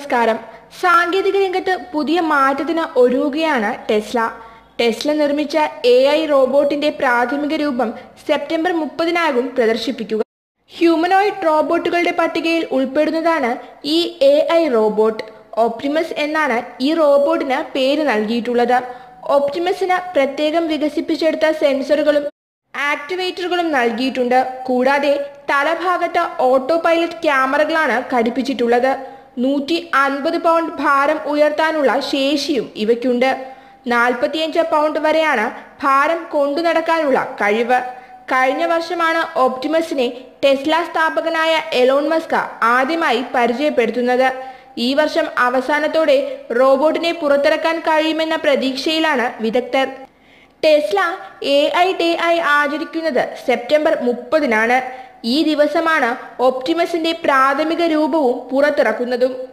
നമസ്കാരം സാങ്കേതിക രംഗത്ത് പുതിയ മാറ്റത്തിന് ഒരുങ്ങുകയാണ് ടെസ്ല ടെസ്ല നിർമ്മിച്ച എ ഐ റോബോട്ടിന്റെ പ്രാഥമിക രൂപം സെപ്റ്റംബർ മുപ്പതിനാകും പ്രദർശിപ്പിക്കുക ഹ്യൂമനോയിഡ് റോബോട്ടുകളുടെ പട്ടികയിൽ ഉൾപ്പെടുന്നതാണ് ഈ എ ഐ റോബോട്ട് ഓപ്റ്റിമസ് എന്നാണ് ഈ റോബോട്ടിന് പേര് നൽകിയിട്ടുള്ളത് ഓപ്റ്റിമസിന് പ്രത്യേകം വികസിപ്പിച്ചെടുത്ത സെൻസറുകളും ആക്ടിവേറ്ററുകളും നൽകിയിട്ടുണ്ട് കൂടാതെ തലഭാഗത്ത് ഓട്ടോ പൈലറ്റ് ക്യാമറകളാണ് ഘടിപ്പിച്ചിട്ടുള്ളത് നൂറ്റി അൻപത് പൗണ്ട് ഭാരം ഉയർത്താനുള്ള ശേഷിയും ഇവയ്ക്കുണ്ട് നാൽപ്പത്തിയഞ്ച് പൗണ്ട് വരെയാണ് ഭാരം കൊണ്ടു നടക്കാനുള്ള കഴിവ് കഴിഞ്ഞ വർഷമാണ് ഓപ്റ്റിമസിനെ ടെസ്ല സ്ഥാപകനായ എലോൺ മസ്ക ആദ്യമായി പരിചയപ്പെടുത്തുന്നത് ഈ വർഷം അവസാനത്തോടെ റോബോട്ടിനെ പുറത്തിറക്കാൻ കഴിയുമെന്ന പ്രതീക്ഷയിലാണ് വിദഗ്ധർ ടെസ്ല എ ഐ ഡേ ആയി ആചരിക്കുന്നത് സെപ്റ്റംബർ മുപ്പതിനാണ് ഈ ദിവസമാണ് ഒപ്റ്റിമസിന്റെ പ്രാഥമിക രൂപവും പുറത്തിറക്കുന്നതും